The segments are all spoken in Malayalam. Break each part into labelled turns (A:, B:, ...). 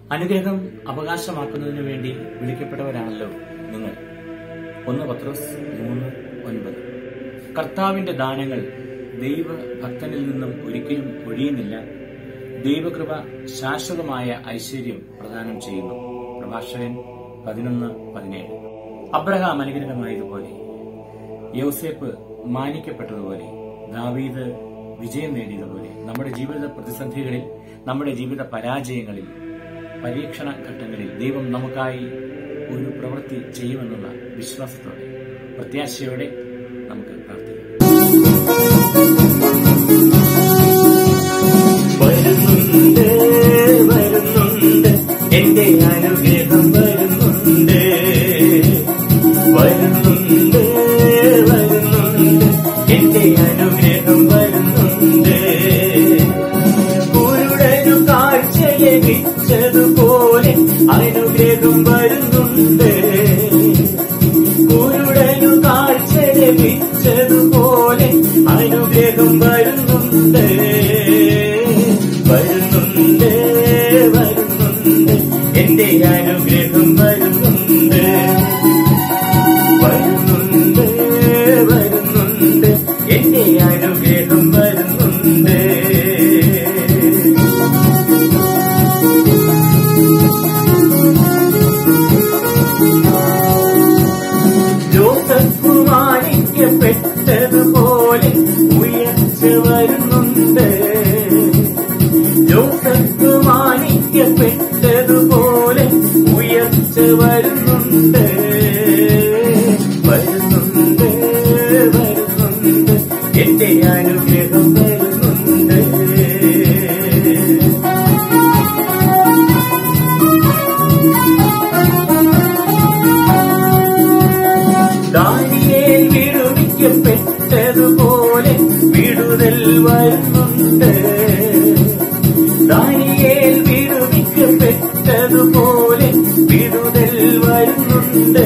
A: അനുഗ്രഹം അവകാശമാക്കുന്നതിനു വേണ്ടി വിളിക്കപ്പെട്ടവരാണല്ലോ നിങ്ങൾ ഒന്ന് പത്രോസ് മൂന്ന് ഒൻപത് കർത്താവിന്റെ ദാനങ്ങൾ ദൈവ ഭക്തനിൽ നിന്നും ഒരിക്കലും ഒഴിയുന്നില്ല ദൈവകൃപ ശാശ്വതമായ ഐശ്വര്യം പ്രദാനം ചെയ്യുന്നു പ്രഭാഷകൻ പതിനൊന്ന് പതിനേഴ് അബ്രഹാം അനുഗ്രഹമായതുപോലെ യൗസേപ്പ് മാനിക്കപ്പെട്ടതുപോലെ ദാവീദ് വിജയം നേടിയതുപോലെ നമ്മുടെ ജീവിത പ്രതിസന്ധികളിൽ നമ്മുടെ ജീവിത പരാജയങ്ങളിൽ പരീക്ഷണ ഘട്ടങ്ങളിൽ ദൈവം നമുക്കായി ഒരു പ്രവൃത്തി ചെയ്യുമെന്നുള്ള വിശ്വാസത്തോടെ പ്രത്യാശയോടെ നമുക്ക് പ്രാർത്ഥിക്കാം
B: വരുന്നുണ്ട് വരുന്നുണ്ട് എന്റെ അനുഗ്രഹം വരുന്നുണ്ട് വരുന്നുണ്ട് വരുന്നുണ്ട് എന്റെ അനുഗ്രഹം വരുന്നുണ്ട് കുരുടനു കാഴ്ച ലഭിച്ചതുപോലെ അനുഗ്രഹം വരുന്നുണ്ട് കുരുടനു കാഴ്ച ലഭിച്ചതുപോലെ അനുഗ്രഹം വരുന്നുണ്ട് വരുന്നുണ്ട് വരുന്നുണ്ട് എന്റെ അനുഗ്രഹം വരുന്നുണ്ട് വരുന്നുണ്ട് വരുന്നുണ്ട് എന്റെ അനുഗ്രഹം വരുന്നുണ്ട് ജോസഫ് മാനിക്കപ്പെട്ടതുപോലെ ഉയർച്ച വരുന്നുണ്ട് ജോസഫ് മാനിക്കപ്പെട്ടതുപോലെ ഉയർച്ച വരുന്നുണ്ട് വരുന്നുണ്ട് വരുന്നുണ്ട് എന്റെ അനുഗ്രഹം വരുന്നുണ്ട് ദാനിയേൽ വിടുവിക്കപ്പെട്ടതുപോലെ വിടുതൽ വരുന്നുണ്ട് ദാനിയേൽ വിടുവിക്കപ്പെട്ടതുപോലെ വിടുതൽ വരുന്നുണ്ട്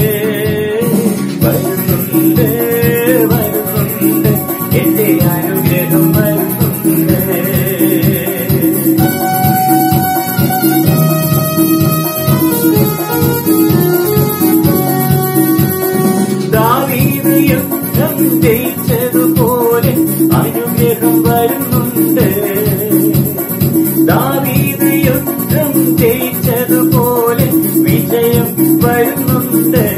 B: വരുന്നുണ്ട് വരുന്നുണ്ട് എന്റെ അനുഗ്രഹം വരുന്നുണ്ട് ദാവീദ് യുദ്ധം ജയിച്ചതുപോലെ അനുഗ്രഹം വരുന്നുണ്ട് ദാവീദ് യുദ്ധം ജയിച്ചതുപോലെ വിജയം വരുന്നുണ്ട്